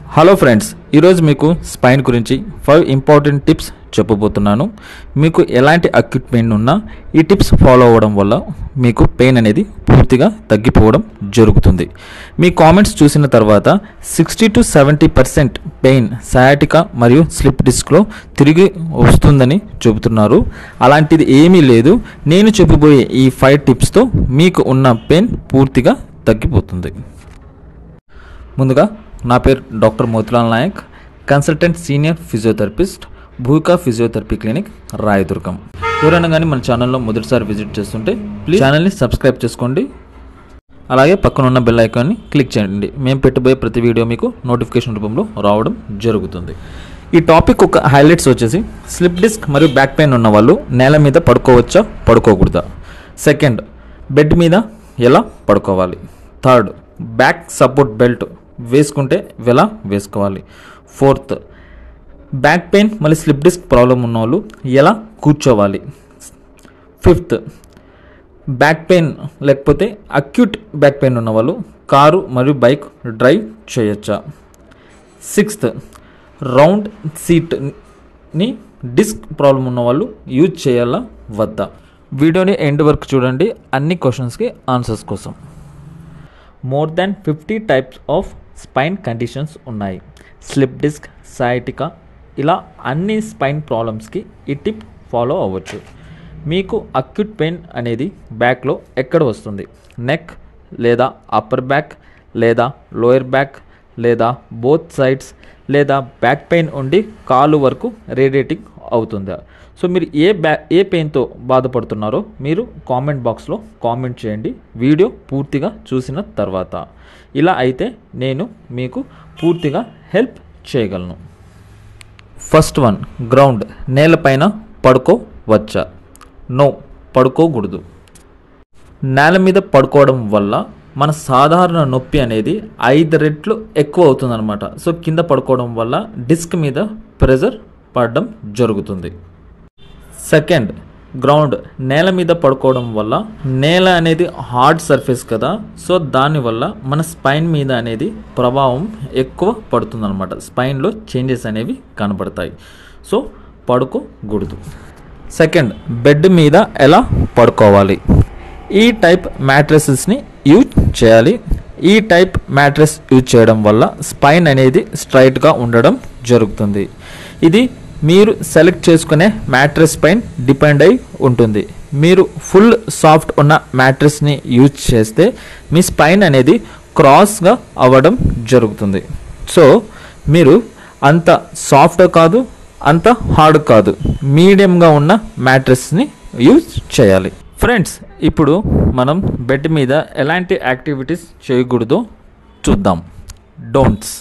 hello friends ఈరోజు మీకు spine గురించి ఫైవ్ ఇంపార్టెంట్ టిప్స్ చెప్పబోతున్నాను మీకు ఎలాంటి అక్యూట్ పెయిన్ ఉన్నా ఈ టిప్స్ ఫాలో అవ్వడం వల్ల మీకు పెయిన్ అనేది పూర్తిగా తగ్గిపోవడం జరుగుతుంది మీ కామెంట్స్ చూసిన తర్వాత sixty to seventy percent pain sciatica మరియు స్లిప్ డిస్క్లో తిరిగి వస్తుందని చెబుతున్నారు అలాంటిది ఏమీ లేదు నేను చెప్పబోయే ఈ ఫైవ్ టిప్స్తో మీకు ఉన్న పెయిన్ పూర్తిగా తగ్గిపోతుంది ముందుగా నా పేరు doctor Motilal Nayak consultant senior physiotherapist Bhuka physiotherapy clinic Rayadurgam ఎవరైనా కానీ మన ఛానల్లో మొదటిసారి విజిట్ చేస్తుంటే ప్లీజ్ ఛానల్ని సబ్స్క్రైబ్ చేసుకోండి అలాగే పక్కన ఉన్న బెల్ ఐకాన్ని క్లిక్ చేయండి మేము పెట్టబోయే ప్రతి వీడియో మీకు నోటిఫికేషన్ రూపంలో రావడం జరుగుతుంది ఈ టాపిక్ ఒక హైలైట్స్ వచ్చేసి స్లిప్ డిస్క్ మరియు బ్యాక్ పెయిన్ ఉన్న వాళ్ళు నేల మీద పడుకోవచ్చా పడుకోకూడదా సెకండ్ బెడ్ మీద ఎలా పడుకోవాలి థర్డ్ బ్యాక్ సపోర్ట్ బెల్ట్ వేసుకుంటే ఎలా వేసుకోవాలి ఫోర్త్ బ్యాక్ పెయిన్ మళ్ళీ స్లిప్ డిస్క్ ప్రాబ్లం ఉన్న వాళ్ళు ఎలా కూర్చోవాలి ఫిఫ్త్ బ్యాక్ పెయిన్ లేకపోతే అక్యూట్ బ్యాక్ పెయిన్ ఉన్న వాళ్ళు కారు మరియు బైక్ డ్రైవ్ చేయొచ్చా సిక్స్త్ రౌండ్ సీట్ని డిస్క్ ప్రాబ్లం ఉన్న వాళ్ళు యూజ్ చేయాలా వద్దా వీడియోని ఎండ్ వరకు చూడండి అన్ని క్వశ్చన్స్కి ఆన్సర్స్ కోసం more than fifty types of spine conditions ఉన్నాయి స్లిప్ డిస్క్ సైటికా ఇలా అన్ని స్పైన్ ప్రాబ్లమ్స్కి ఈ టిప్ ఫాలో అవ్వచ్చు మీకు అక్యూట్ పెయిన్ అనేది బ్యాక్లో ఎక్కడ వస్తుంది నెక్ లేదా అప్పర్ బ్యాక్ లేదా లోయర్ బ్యాక్ లేదా బోత్ సైడ్స్ లేదా బ్యాక్ పెయిన్ ఉండి కాలు వరకు రేడియేటింగ్ అవుతుందా సో మీరు ఏ బ్యా ఏ పెయిన్తో బాధపడుతున్నారో మీరు కామెంట్ బాక్స్లో కామెంట్ చేయండి వీడియో పూర్తిగా చూసిన తర్వాత ఇలా అయితే నేను మీకు పూర్తిగా హెల్ప్ చేయగలను ఫస్ట్ వన్ గ్రౌండ్ నేలపైన పడుకోవచ్చా నో పడుకోకూడదు నేల మీద పడుకోవడం వల్ల మన సాధారణ నొప్పి అనేది ఐదు రెట్లు ఎక్కువ అవుతుందన్నమాట సో కింద పడుకోవడం వల్ల డిస్క్ మీద ప్రెజర్ పడడం జరుగుతుంది సెకండ్ గ్రౌండ్ నేల మీద పడుకోవడం వల్ల నేల అనేది హార్డ్ సర్ఫేస్ కదా సో దానివల్ల మన స్పైన్ మీద అనేది ప్రభావం ఎక్కువ పడుతుందన్నమాట స్పైన్లో చేంజెస్ అనేవి కనబడతాయి సో పడుకోకూడదు సెకండ్ బెడ్ మీద ఎలా పడుకోవాలి ఈ టైప్ మ్యాట్రసెస్ని యూజ్ చేయాలి ఈ టైప్ మ్యాట్రెస్ యూజ్ చేయడం వల్ల స్పైన్ అనేది స్ట్రైట్గా ఉండడం జరుగుతుంది ఇది మీరు సెలెక్ట్ చేసుకునే మ్యాట్రెస్ పైన డిపెండ్ అయి ఉంటుంది మీరు ఫుల్ సాఫ్ట్ ఉన్న మ్యాట్రెస్ని యూజ్ చేస్తే మీ స్పైన్ అనేది క్రాస్గా అవ్వడం జరుగుతుంది సో మీరు అంత సాఫ్ట్ కాదు అంత హార్డ్ కాదు మీడియంగా ఉన్న మ్యాట్రెస్ని యూజ్ చేయాలి ఫ్రెండ్స్ ఇప్పుడు మనం బెడ్ మీద ఎలాంటి యాక్టివిటీస్ చేయకూడదో చూద్దాం డోంట్స్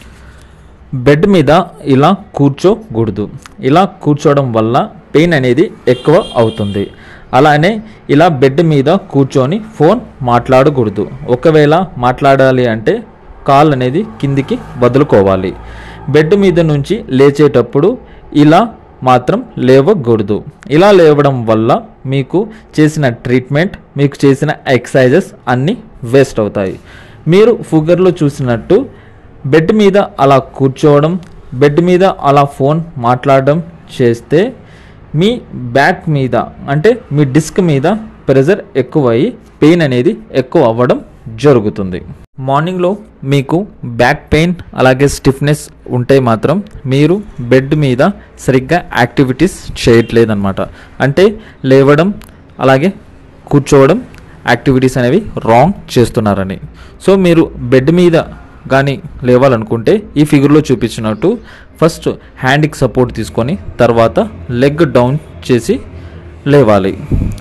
బెడ్ మీద ఇలా కూర్చోకూడదు ఇలా కూర్చోవడం వల్ల పెయిన్ అనేది ఎక్కువ అవుతుంది అలానే ఇలా బెడ్ మీద కూర్చొని ఫోన్ మాట్లాడకూడదు ఒకవేళ మాట్లాడాలి అంటే కాల్ అనేది కిందికి వదులుకోవాలి బెడ్ మీద నుంచి లేచేటప్పుడు ఇలా మాత్రం లేవకూడదు ఇలా లేవడం వల్ల మీకు చేసిన ట్రీట్మెంట్ మీకు చేసిన ఎక్సర్సైజెస్ అన్నీ వేస్ట్ అవుతాయి మీరు ఫుగర్లో చూసినట్టు బెడ్ మీద అలా కూర్చోవడం బెడ్ మీద అలా ఫోన్ మాట్లాడడం చేస్తే మీ బ్యాక్ మీద అంటే మీ డిస్క్ మీద ప్రెజర్ ఎక్కువయ్యి పెయిన్ అనేది ఎక్కువ అవ్వడం జరుగుతుంది మార్నింగ్లో మీకు బ్యాక్ పెయిన్ అలాగే స్టిఫ్నెస్ ఉంటే మాత్రం మీరు బెడ్ మీద సరిగ్గా యాక్టివిటీస్ చేయట్లేదన్నమాట అంటే లేవడం అలాగే కూర్చోవడం యాక్టివిటీస్ అనేవి రాంగ్ చేస్తున్నారని సో మీరు బెడ్ మీద కానీ లేవాలనుకుంటే ఈ ఫిగర్లో చూపించినట్టు ఫస్ట్ హ్యాండ్కి సపోర్ట్ తీసుకొని తర్వాత లెగ్ డౌన్ చేసి లేవాలి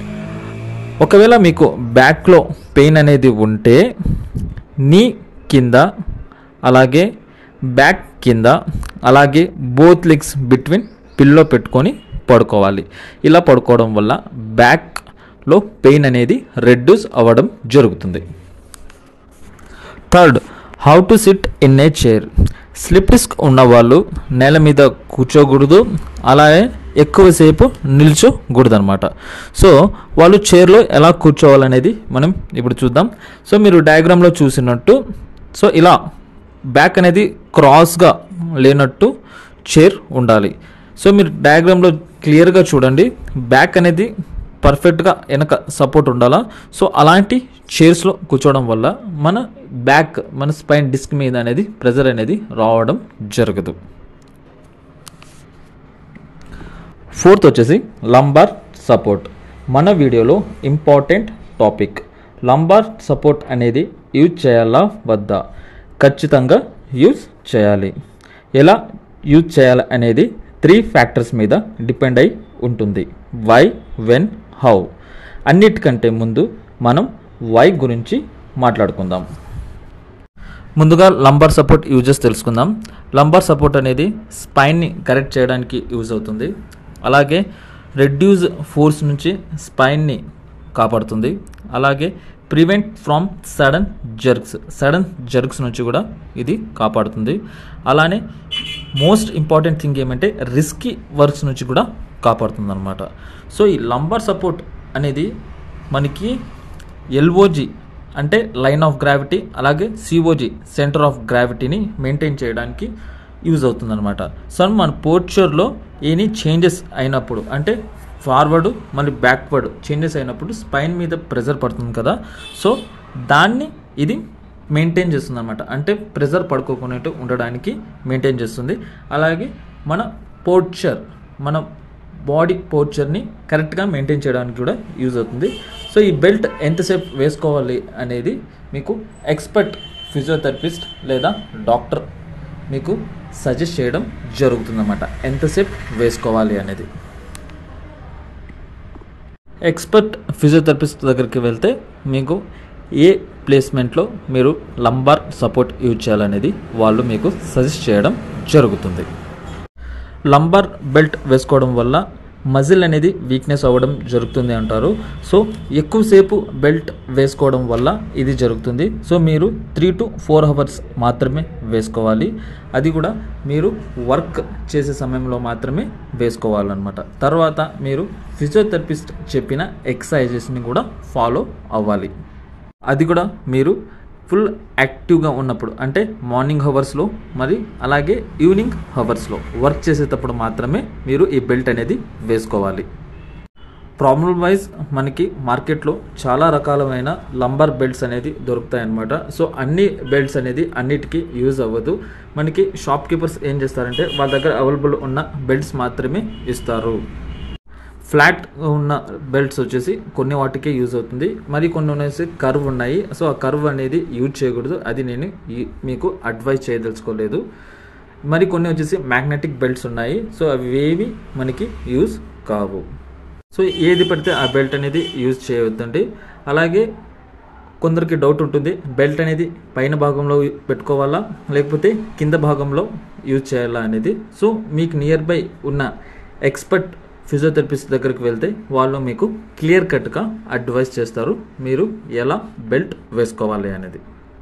ఒకవేళ మీకు బ్యాక్లో పెయిన్ అనేది ఉంటే నీ కింద అలాగే బ్యాక్ కింద అలాగే బోత్ లెగ్స్ బిట్వీన్ పిల్లో పెట్టుకొని పడుకోవాలి ఇలా పడుకోవడం వల్ల బ్యాక్లో పెయిన్ అనేది రెడ్యూస్ అవ్వడం జరుగుతుంది third how to sit in a chair slip disc ఉన్నవాళ్ళు నేల మీద కూర్చోకూడదు అలాగే ఎక్కువసేపు నిల్చోకూడదు అనమాట సో వాళ్ళు చైర్లో ఎలా కూర్చోవాలనేది మనం ఇప్పుడు చూద్దాం సో మీరు డయాగ్రామ్లో చూసినట్టు సో ఇలా బ్యాక్ అనేది క్రాస్గా లేనట్టు చైర్ ఉండాలి సో మీరు డయాగ్రామ్లో క్లియర్గా చూడండి బ్యాక్ అనేది పర్ఫెక్ట్గా వెనక సపోర్ట్ ఉండాలా సో అలాంటి చైర్స్లో కూర్చోవడం వల్ల మన బ్యాక్ మన స్పైన్ డిస్క్ మీద అనేది ప్రెజర్ అనేది రావడం జరగదు ఫోర్త్ వచ్చేసి లంబార్ సపోర్ట్ మన వీడియోలో ఇంపార్టెంట్ టాపిక్ లంబార్ సపోర్ట్ అనేది యూజ్ చేయాలా వద్దా ఖచ్చితంగా యూజ్ చేయాలి ఎలా యూజ్ చేయాలి అనేది త్రీ ఫ్యాక్టర్స్ మీద డిపెండ్ అయి ఉంటుంది వై వెన్ హౌ అన్నిటికంటే ముందు మనం వై గురించి మాట్లాడుకుందాం ముందుగా లంబార్ సపోర్ట్ యూజెస్ తెలుసుకుందాం లంబార్ సపోర్ట్ అనేది స్పైన్ని కరెక్ట్ చేయడానికి యూజ్ అవుతుంది అలాగే రెడ్యూస్ ఫోర్స్ నుంచి స్పైన్ని కాపాడుతుంది అలాగే prevent from sudden jerks sudden jerks నుంచి కూడా ఇది కాపాడుతుంది అలానే మోస్ట్ ఇంపార్టెంట్ థింగ్ ఏమంటే రిస్కీ వర్క్స్ నుంచి కూడా కాపాడుతుంది అనమాట సో ఈ లంబార్ సపోర్ట్ అనేది మనకి ఎల్ఓజి అంటే లైన్ ఆఫ్ గ్రావిటీ అలాగే సిఓజి సెంటర్ ఆఫ్ గ్రావిటీని మెయింటైన్ చేయడానికి యూజ్ అవుతుందన్నమాట సో మన పోర్చర్లో ఎనీ చేంజెస్ అయినప్పుడు అంటే ఫార్వర్డ్ మళ్ళీ బ్యాక్వర్డ్ చేంజెస్ అయినప్పుడు స్పైన్ మీద ప్రెజర్ పడుతుంది కదా సో దాన్ని ఇది మెయింటైన్ చేస్తుంది అనమాట అంటే ప్రెజర్ పడుకోకుండా ఉండడానికి మెయింటైన్ చేస్తుంది అలాగే మన పోర్చర్ మన బాడీ పోర్చర్ని కరెక్ట్గా మెయింటైన్ చేయడానికి కూడా యూజ్ అవుతుంది సో ఈ బెల్ట్ ఎంతసేపు వేసుకోవాలి అనేది మీకు ఎక్స్పర్ట్ ఫిజియోథెరపిస్ట్ లేదా డాక్టర్ మీకు సజెస్ట్ చేయడం జరుగుతుందన్నమాట ఎంతసేపు వేసుకోవాలి అనేది ఎక్స్పర్ట్ ఫిజియోథెరపిస్ట్ దగ్గరికి వెళ్తే మీకు ఏ ప్లేస్మెంట్లో మీరు లంబార్ సపోర్ట్ యూజ్ చేయాలనేది వాళ్ళు మీకు సజెస్ట్ చేయడం జరుగుతుంది లంబార్ బెల్ట్ వేసుకోవడం వల్ల మజిల్ అనేది వీక్నెస్ అవ్వడం జరుగుతుంది అంటారు సో ఎక్కువసేపు బెల్ట్ వేసుకోవడం వల్ల ఇది జరుగుతుంది సో మీరు త్రీ టు ఫోర్ అవర్స్ మాత్రమే వేసుకోవాలి అది కూడా మీరు వర్క్ చేసే సమయంలో మాత్రమే వేసుకోవాలన్నమాట తర్వాత మీరు ఫిజియోథెరపిస్ట్ చెప్పిన ఎక్సర్సైజెస్ని కూడా ఫాలో అవ్వాలి అది కూడా మీరు ఫుల్ యాక్టివ్గా ఉన్నప్పుడు అంటే మార్నింగ్ హవర్స్లో మరి అలాగే ఈవినింగ్ హవర్స్లో వర్క్ చేసేటప్పుడు మాత్రమే మీరు ఈ బెల్ట్ అనేది వేసుకోవాలి ప్రాబ్లం వైజ్ మనకి మార్కెట్లో చాలా రకాలమైన లంబర్ బెల్ట్స్ అనేది దొరుకుతాయి అన్నమాట సో అన్ని బెల్ట్స్ అనేది అన్నిటికీ యూజ్ అవ్వదు మనకి షాప్ కీపర్స్ ఏం చేస్తారంటే వాళ్ళ దగ్గర అవైలబుల్ ఉన్న బెల్ట్స్ మాత్రమే ఇస్తారు ఫ్లాట్ ఉన్న బెల్ట్స్ వచ్చేసి కొన్ని వాటికే యూజ్ అవుతుంది మరి కొన్ని వచ్చేసి కర్వ్ ఉన్నాయి సో ఆ కర్వ్ అనేది యూజ్ చేయకూడదు అది నేను ఈ- మీకు అడ్వైస్ చేయదలుచుకోలేదు మరి కొన్ని వచ్చేసి మ్యాగ్నెటిక్ బెల్ట్స్ ఉన్నాయి సో అవి ఏవి మనకి యూజ్ కావు సో ఏది పడితే ఆ బెల్ట్ అనేది యూజ్ చేయవద్దండి అలాగే కొందరికి డౌట్ ఉంటుంది బెల్ట్ అనేది పైన భాగంలో పెట్టుకోవాలా లేకపోతే కింద భాగంలో యూజ్ చేయాలా అనేది సో మీకు నియర్ బై ఉన్న ఎక్స్పర్ట్ ఫిజియోథెరపిస్ట్ దగ్గరికి వెళ్తే వాళ్ళు మీకు క్లియర్ కట్గా అడ్వైస్ చేస్తారు మీరు ఎలా బెల్ట్ వేసుకోవాలి అనేది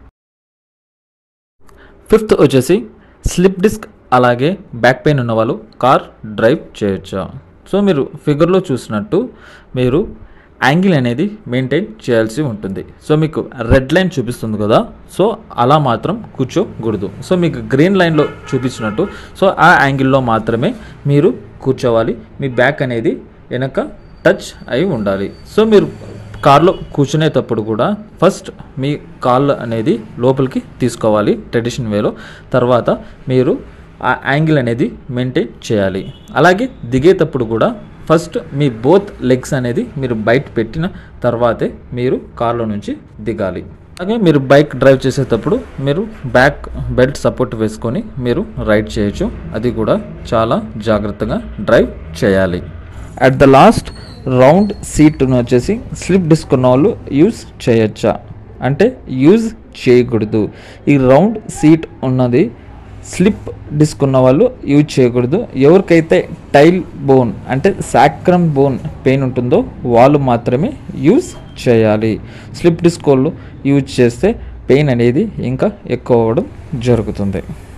ఫిఫ్త్ వచ్చేసి స్లిప్ డిస్క్ అలాగే బ్యాక్ పెయిన్ ఉన్న వాళ్ళు కార్ డ్రైవ్ చేయొచ్చా సో మీరు ఫిగర్లో చూసినట్టు మీరు యాంగిల్ అనేది మెయింటైన్ చేయాల్సి ఉంటుంది సో మీకు రెడ్ లైన్ చూపిస్తుంది కదా సో అలా మాత్రం కూర్చోకూడదు సో మీకు గ్రీన్ లైన్లో చూపించినట్టు సో ఆ యాంగిల్లో మాత్రమే మీరు కూర్చోవాలి మీ బ్యాక్ అనేది వెనక టచ్ అయి ఉండాలి సో మీరు కార్లో కూర్చునేటప్పుడు కూడా ఫస్ట్ మీ కాళ్ళు అనేది లోపలికి తీసుకోవాలి ట్రెడిషన్ వేలో తర్వాత మీరు ఆ యాంగిల్ అనేది మెయింటైన్ చేయాలి అలాగే దిగేటప్పుడు కూడా ఫస్ట్ మీ బోత్ లెగ్స్ అనేది మీరు బయట పెట్టిన తర్వాతే మీరు కార్లో నుంచి దిగాలి అలాగే మీరు బైక్ డ్రైవ్ చేసేటప్పుడు మీరు బ్యాక్ బెల్ట్ సపోర్ట్ వేసుకొని మీరు రైడ్ చేయొచ్చు అది కూడా చాలా జాగ్రత్తగా డ్రైవ్ చేయాలి అట్ ద లాస్ట్ రౌండ్ సీట్ను వచ్చేసి స్లిప్ డిస్క్ ఉన్న వాళ్ళు యూజ్ చేయొచ్చా అంటే యూజ్ చేయకూడదు ఈ రౌండ్ సీట్ ఉన్నది స్లిప్ డిస్క్ ఉన్న వాళ్ళు యూజ్ చేయకూడదు ఎవరికైతే టైల్ బోన్ అంటే సాక్రమ్ బోన్ పెయిన్ ఉంటుందో వాళ్ళు మాత్రమే యూజ్ చేయాలి స్లిప్ డిస్క్ వాళ్ళు యూజ్ చేస్తే పెయిన్ అనేది ఇంకా ఎక్కువ అవ్వడం జరుగుతుంది